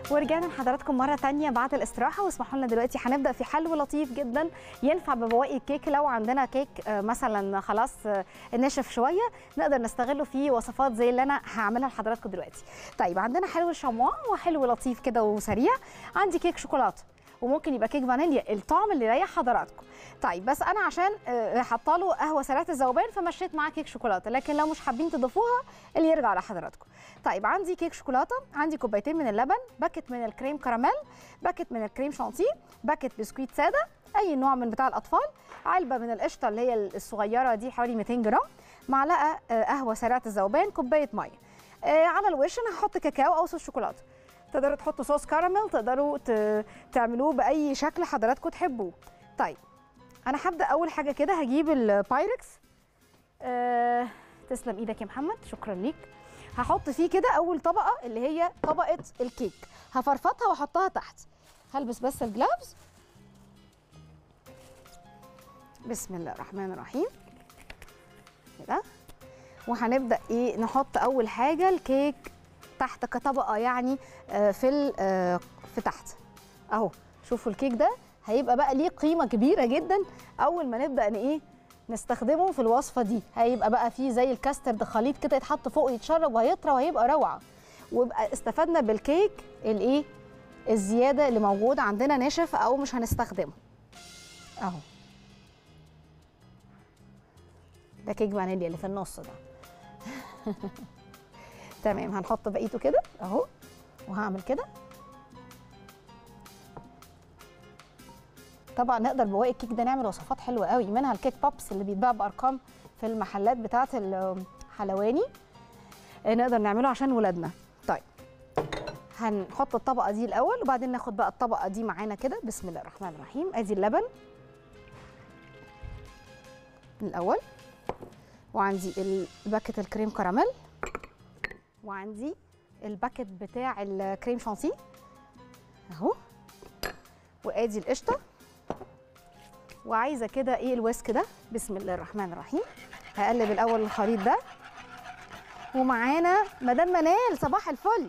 ورجعنا لحضراتكم مرة تانية بعد الاستراحة واسمحوا لنا دلوقتي هنبدأ في حلو لطيف جدا ينفع ببواقي الكيك لو عندنا كيك آه، مثلا خلاص آه، نشف شوية نقدر نستغله في وصفات زي اللي أنا هعملها لحضراتكم دلوقتي. طيب عندنا حلو الشموع وحلو لطيف كده وسريع عندي كيك شوكولاتة وممكن يبقى كيك فانيليا الطعم اللي يريح حضراتكم طيب بس انا عشان آه، حاطه له قهوه سريعه الذوبان فمشيت معاه كيك شوكولاته لكن لو مش حابين تضيفوها اللي يرجع على حضراتكم طيب عندي كيك شوكولاته عندي كوبايتين من اللبن باكت من الكريم كراميل باكت من الكريم شانتيه باكت بسكويت ساده اي نوع من بتاع الاطفال علبه من القشطه اللي هي الصغيره دي حوالي 200 جرام معلقه آه، قهوه سريعه الذوبان كوبايه ميه آه، على الوش انا هحط كاكاو او صوص شوكولاته تقدروا تحطوا صوص كراميل تقدروا ت- تعملوه باي شكل حضراتكم تحبوه طيب انا هبدا اول حاجه كده هجيب البايركس أه تسلم ايدك يا محمد شكرا ليك هحط فيه كده اول طبقه اللي هي طبقه الكيك هفرفطها واحطها تحت هلبس بس الجلافز بسم الله الرحمن الرحيم كده وهنبدا ايه نحط اول حاجه الكيك تحت كطبقه يعني آه، في ال- آه، في تحت اهو شوفوا الكيك ده هيبقى بقى ليه قيمه كبيره جدا اول ما نبدا ان ايه نستخدمه في الوصفه دي هيبقى بقى فيه زي الكاسترد خليط كده يتحط فوق يتشرب وهيطرى وهيبقى روعه ويبقى استفدنا بالكيك الايه الزياده اللي موجود عندنا ناشف او مش هنستخدمه اهو ده كيك فانيليا اللي في النص ده تمام هنحط بقيته كده اهو وهعمل كده طبعا نقدر بواقي الكيك ده نعمل وصفات حلوه قوي منها الكيك بوبس اللي بيتباع بارقام في المحلات بتاعه الحلواني آه، نقدر نعمله عشان ولادنا طيب هنحط الطبقه دي الاول وبعدين ناخد بقى الطبقه دي معانا كده بسم الله الرحمن الرحيم ادي اللبن الاول وعندي الباكت الكريم كراميل وعندي الباكت بتاع الكريم شانتيه اهو وادي القشطه وعايزه كده ايه الويسك ده بسم الله الرحمن الرحيم هقلب الاول الخليط ده ومعانا مدام منال صباح الفل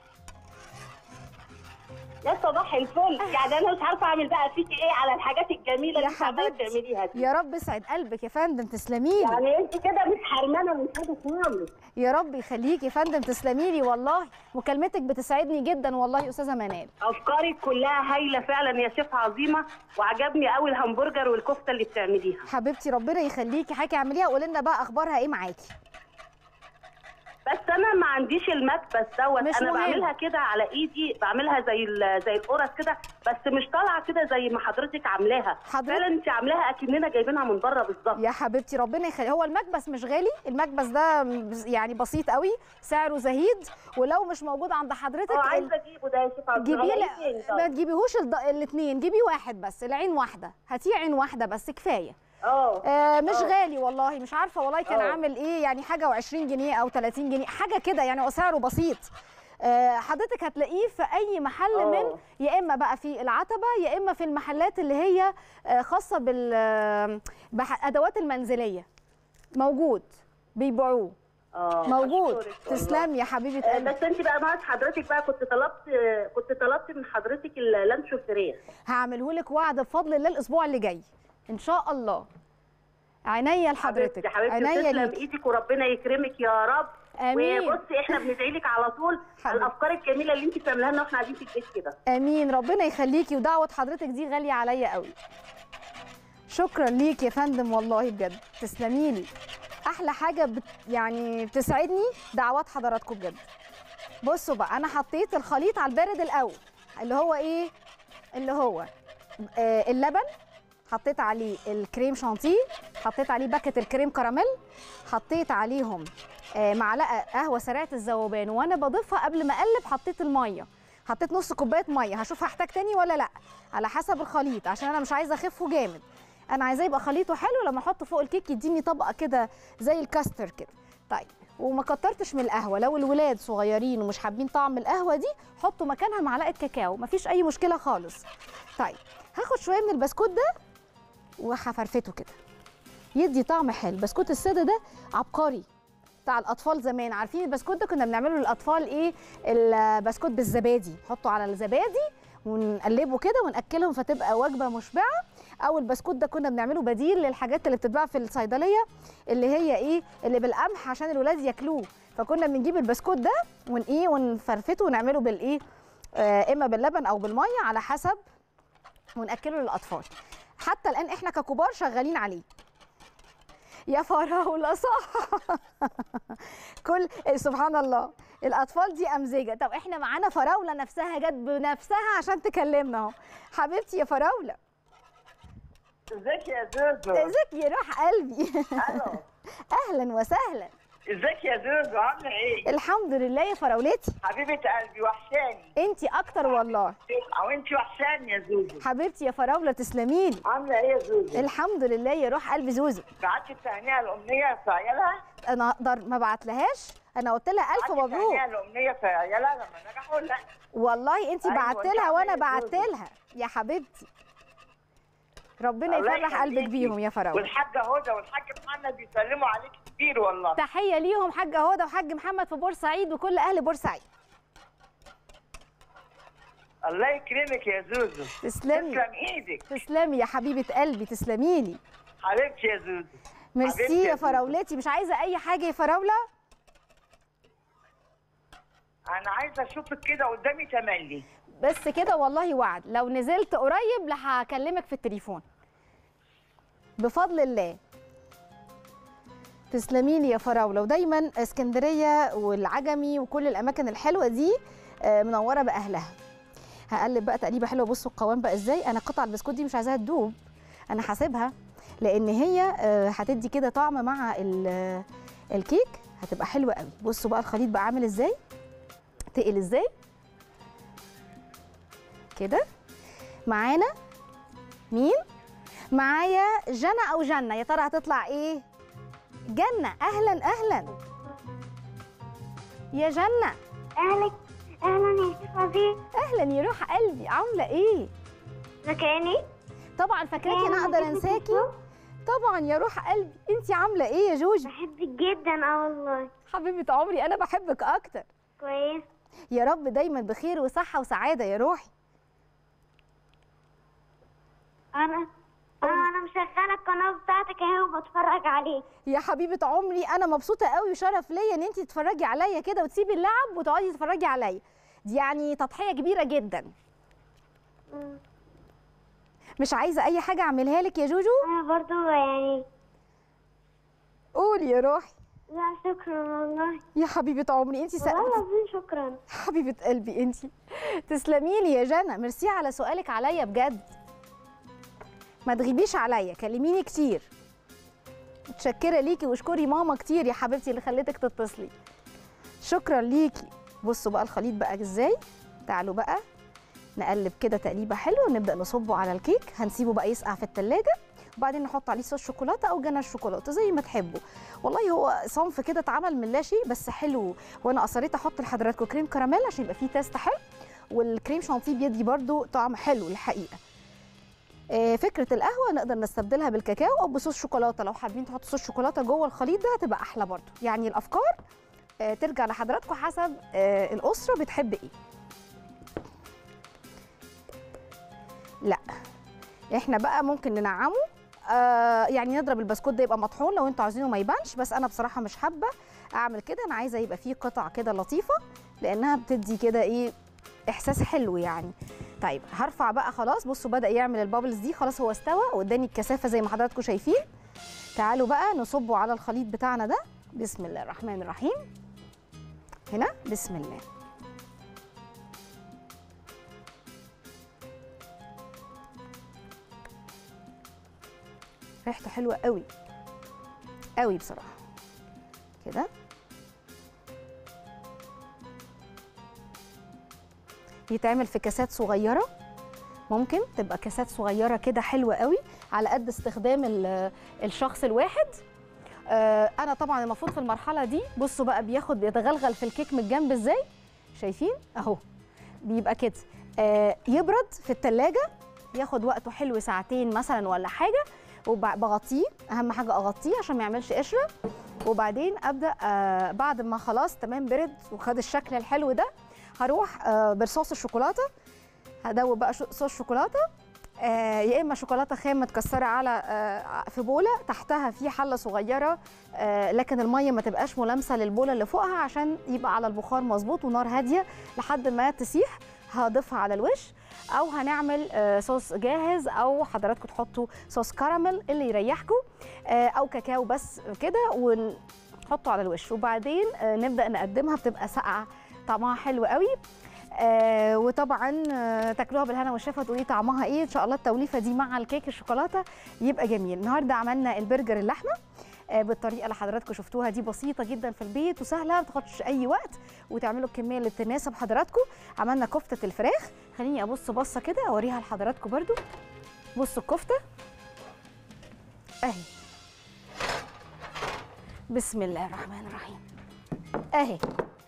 يا صباح الفل يعني انا مش عارفه اعمل بقى فيكي ايه على الحاجات الجميله يا اللي انت عماله حبيبتي. تعمليها دي يا رب يسعد قلبك يا فندم تسلمي لي يعني انت كده مش حرمانه من حاجه خالص يا رب يخليكي يا فندم تسلمي لي والله مكالمتك بتسعدني جدا والله يا استاذه منال افكارك كلها هايله فعلا يا شيف عظيمه وعجبني قوي الهمبرجر والكفته اللي بتعمليها حبيبتي ربنا يخليكي حاجه اعمليها قولي لنا بقى اخبارها ايه معاكي بس انا ما عنديش المكبس دوت مش انا مهم. بعملها كده على ايدي بعملها زي ال- زي القرص كده بس مش طالعه كده زي ما حضرتك عاملاها حضرتك- فعلا انت عاملاها اكننا جايبينها من بره بالظبط يا حبيبتي ربنا يخلي هو المكبس مش غالي المكبس ده يعني بسيط قوي سعره زهيد ولو مش موجود عند حضرتك اه ال- عايزه اجيبه ده يا شيف عظيمه جيبيه ألاقيه فين لا- طب؟ ما تجيبيهوش الاثنين جيبي واحد بس العين واحده هاتيه عين واحده بس كفايه اه آه مش آه. غالي والله مش عارفه والله كان آه. عامل ايه يعني حاجه و20 جنيه او 30 جنيه حاجه كده يعني هو سعره بسيط آه حضرتك هتلاقيه في اي محل آه. من يا اما بقى في العتبه يا اما في المحلات اللي هي آه خاصه بال آه، بادوات المنزليه موجود بيبيعوه اه موجود أشكرك والله. تسلم يا حبيبه آه، قلبي بس انت بقى ناقص حضرتك بقى كنت طلبت آه، كنت طلبت من حضرتك اللانشو فراخ هعمله لك وعد بفضل الله الاسبوع اللي جاي ان شاء الله عينيا لحضرتك يا حبيبتي عينيا تسلم ليك ايدك وربنا يكرمك يا رب آمين. وبصي احنا بندعي لك على طول على حبيبتي. الافكار الجميله اللي انت بتعمليها لنا واحنا قاعدين في البيت كده امين ربنا يخليكي ودعوه حضرتك دي غاليه عليا قوي شكرا ليك يا فندم والله بجد تسلمي لي احلى حاجه بت يعني بتسعدني دعوات حضراتكم بجد بصوا بقى انا حطيت الخليط على البارد الاول اللي هو ايه اللي هو آه اللبن حطيت عليه الكريم شانتيه حطيت عليه باكت الكريم كراميل حطيت عليهم آه معلقه قهوه سريعه الذوبان وانا بضيفها قبل ما اقلب حطيت الميه حطيت نص كوبايه ميه هشوف هحتاج تاني ولا لا على حسب الخليط عشان انا مش عايزه اخفه جامد انا عايزاه يبقى خليطه حلو لما احطه فوق الكيك يديني طبقه كده زي الكاستر كده طيب وما كترتش من القهوه لو الولاد صغيرين ومش حابين طعم القهوه دي حطوا مكانها معلقه كاكاو مفيش اي مشكله خالص طيب هاخد شويه من البسكوت ده وهفرفته كده يدي طعم حلو بسكوت الساده ده عبقري بتاع الاطفال زمان عارفين البسكوت ده كنا بنعمله للاطفال ايه البسكوت بالزبادي نحطه على الزبادي ونقلبه كده وناكلهم فتبقى وجبه مشبعه او البسكوت ده كنا بنعمله بديل للحاجات اللي بتتباع في الصيدليه اللي هي ايه اللي بالقمح عشان الولاد ياكلوه فكنا بنجيب البسكوت ده ون ايه ونفرفته ونعمله بالايه آه اما باللبن او بالميه على حسب وناكله للاطفال حتى الان احنا ككبار شغالين عليه يا فراوله صح كل سبحان الله الاطفال دي امزجه طب احنا معانا فراوله نفسها جت بنفسها عشان تكلمنا اهو حبيبتي يا فراوله ازيك يا زوزو ازيك يا روح قلبي الو اهلا وسهلا ازيك يا زوزو عامله ايه الحمد لله يا فراولتي حبيبه قلبي وحشاني انتي اكتر والله او انت وحشاني يا زوزو حبيبتي يا فراوله تسلميلي عامله ايه يا زوزو الحمد لله يا روح قلبي زوزو بعتي التهنئه الامنيه في عيالها انا اقدر ما بعتلهاش انا قلت لها الف بعتي مبروك التهنئه الامنيه في عيالها لما نجحوا ولا لا والله انتي أيوة، بعت انت لها وانا عاملة بعت زوزو. لها يا حبيبتي ربنا الله يفرح قلبك يخليكي. بيهم يا فراوله والحاجه هدى والحاج محمد بيسلموا عليك كتير والله تحيه ليهم حاجه هدى وحاج محمد في بورسعيد وكل اهل بورسعيد الله يكرمك يا زوزو تسلمي تسلم ايدك تسلمي يا حبيبه قلبي تسلمي لي حبيبتي يا زوزو ميرسي حبيبتي يا يا زوزو. فراولتي مش عايزه اي حاجه يا فراوله انا عايزه اشوفك كده قدامي تملي بس كده والله وعد لو نزلت قريب لا هكلمك في التليفون بفضل الله تسلمي لي يا فراوله ودايما اسكندريه والعجمي وكل الاماكن الحلوه دي آه، منوره باهلها هقلب بقى تقليبه حلوه بصوا القوام بقى ازاي انا قطع البسكوت دي مش عايزاها تدوب انا حاسبها لان هي آه، هتدي كده طعم مع ال- الكيك هتبقى حلوه قوي بصوا بقى الخليط بقى عامل ازاي تقل ازاي كده معانا مين معايا جنى او جنة يا ترى هتطلع ايه جنة اهلا اهلا يا جنة اهلا اهلا يا شيخ وزير اهلا يا روح قلبي عاملة ايه مكاني طبعا فاكراكي انا اقدر انساكي طبعا يا روح قلبي انت عاملة ايه يا جوجي بحبك جدا اه والله حبيبة عمري انا بحبك اكتر كويس يا رب دايما بخير وصحة وسعادة يا روحي انا انا انا مشغله القناه بتاعتك اهي وبتفرج عليك يا حبيبه عمري انا مبسوطه قوي وشرف ليا ان انت تتفرجي عليا كده وتسيبي اللعب وتقعدي تتفرجي عليا دي يعني تضحيه كبيره جدا مم. مش عايزه اي حاجه اعملها لك يا جوجو انا برضو يعني قولي يا روحي لا شكرا والله يا حبيبه عمري انت والله سألت العظيم شكرا حبيبه قلبي انت تسلمي لي يا جنى ميرسي على سؤالك عليا بجد ما تغيبيش عليا كلميني كتير متشكره ليكي واشكري ماما كتير يا حبيبتي اللي خلتك تتصلي شكرا ليكي بصوا بقى الخليط بقى ازاي تعالوا بقى نقلب كده تقليبه حلوه ونبدا نصبه على الكيك هنسيبه بقى يسقع في التلاجة وبعدين نحط عليه صوص شوكولاته او جنى الشوكولاته زي ما تحبوا والله هو صنف كده اتعمل من لا شيء بس حلو وانا اصريت احط لحضراتكم كريم كراميل عشان يبقى فيه تيست حلو والكريم شانتيه بيدي برده طعم حلو الحقيقه آه، فكره القهوه نقدر نستبدلها بالكاكاو او بصوص شوكولاته لو حابين تحطوا صوص شوكولاته جوه الخليط ده هتبقى احلى برده يعني الافكار آه، ترجع لحضراتكم حسب آه، الاسره بتحب ايه لا احنا بقى ممكن ننعمه آه يعني نضرب البسكوت ده يبقى مطحون لو انتوا عايزينه ما يبانش بس انا بصراحه مش حابه اعمل كده انا عايزه يبقى فيه قطع كده لطيفه لانها بتدي كده ايه احساس حلو يعني طيب هرفع بقى خلاص بصوا بدا يعمل البابلز دي خلاص هو استوى واداني الكثافه زي ما حضراتكم شايفين تعالوا بقى نصبه على الخليط بتاعنا ده بسم الله الرحمن الرحيم هنا بسم الله ريحته حلوه قوي قوي بصراحه كده يتعمل في كاسات صغيره ممكن تبقى كاسات صغيره كده حلوه قوي على قد استخدام ال- الشخص الواحد آه، انا طبعا المفروض في المرحله دي بصوا بقى بياخد بيتغلغل في الكيك من الجنب ازاي شايفين اهو بيبقى كده آه، يبرد في التلاجة ياخد وقته حلو ساعتين مثلا ولا حاجه وبغطيه اهم حاجه اغطيه عشان ما يعملش قشره وبعدين ابدا آه بعد ما خلاص تمام برد وخد الشكل الحلو ده هروح آه برصاص الشوكولاته هدوب بقى شو- صوص شوكولاته آه يا اما شوكولاته خام متكسره على آه في بوله تحتها في حله صغيره آه لكن الميه ما تبقاش ملامسه للبوله اللي فوقها عشان يبقى على البخار مظبوط ونار هاديه لحد ما تسيح هضيفها على الوش او هنعمل آه صوص جاهز او حضراتكم تحطوا صوص كراميل اللي يريحكم آه او كاكاو بس كده ونحطه على الوش وبعدين آه نبدا نقدمها بتبقى ساقعه طعمها حلو قوي آه وطبعا آه تاكلوها بالهنا والشفا تقولي طعمها ايه ان شاء الله التوليفه دي مع الكيك الشوكولاته يبقى جميل النهارده عملنا البرجر اللحمه آه بالطريقه اللي حضراتكم شفتوها دي بسيطه جدا في البيت وسهله ما تاخدش اي وقت وتعملوا الكميه اللي تناسب حضراتكم عملنا كفته الفراخ خليني ابص بصه كده اوريها لحضراتكم برضو بصوا الكفته اهي بسم الله الرحمن الرحيم اهي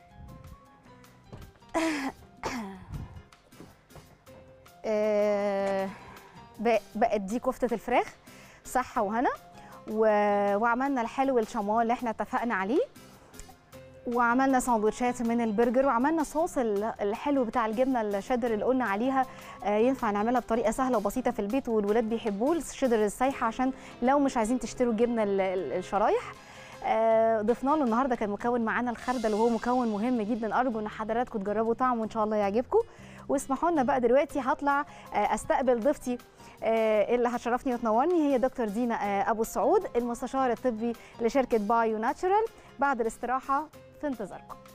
آه، بق- بقت دي كفته الفراخ صحه وهنا و- وعملنا الحلو الشمال اللي احنا اتفقنا عليه وعملنا سندوتشات من البرجر وعملنا صوص ال- الحلو بتاع الجبنه الشيدر اللي قلنا عليها آه، ينفع نعملها بطريقه سهله وبسيطه في البيت والولاد بيحبوه الشيدر السايحه عشان لو مش عايزين تشتروا الجبنه ال- ال- الشرايح آه، ضفنا له النهارده كان مكون معانا الخردل وهو مكون مهم جدا ارجو ان حضراتكم تجربوا طعمه وان شاء الله يعجبكم واسمحوا لنا بقى دلوقتي هطلع آه، استقبل ضيفتي آه، اللي هتشرفني وتنورني هي دكتور دينا آه، ابو السعود المستشار الطبي لشركه بايو ناتشورال بعد الاستراحه في انتظاركم